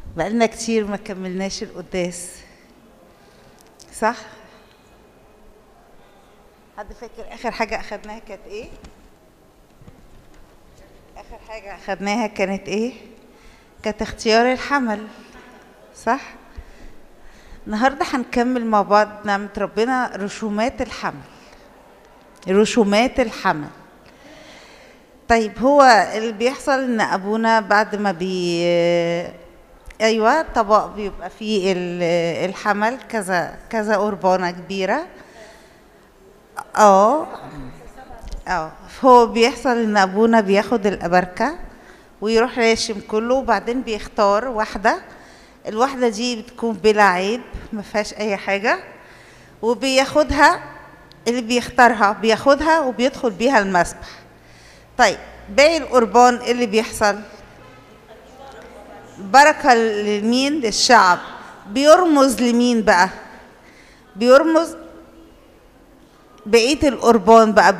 بقالنا كتير ما كملناش القداس صح حد فاكر اخر حاجه اخدناها كانت ايه اخر حاجه اخدناها كانت ايه كانت اختيار الحمل صح النهارده هنكمل مع بعض نعمه ربنا رسومات الحمل رسومات الحمل طيب هو اللي بيحصل ان ابونا بعد ما بي ايوه طبق بيبقى فيه ال- الحمل كذا كذا قربانه كبيره اه اه هو بيحصل ان ابونا بياخد الابركه ويروح راشم كله وبعدين بيختار واحده الواحده دي بتكون بلا عيب ما فيهاش اي حاجه وبياخدها اللي بيختارها بياخدها وبيدخل بيها المسبح طيب باقي القربان إيه اللي بيحصل بركة لمين للشعب بيرمز لمين بقى بيرمز بقية القربان بقى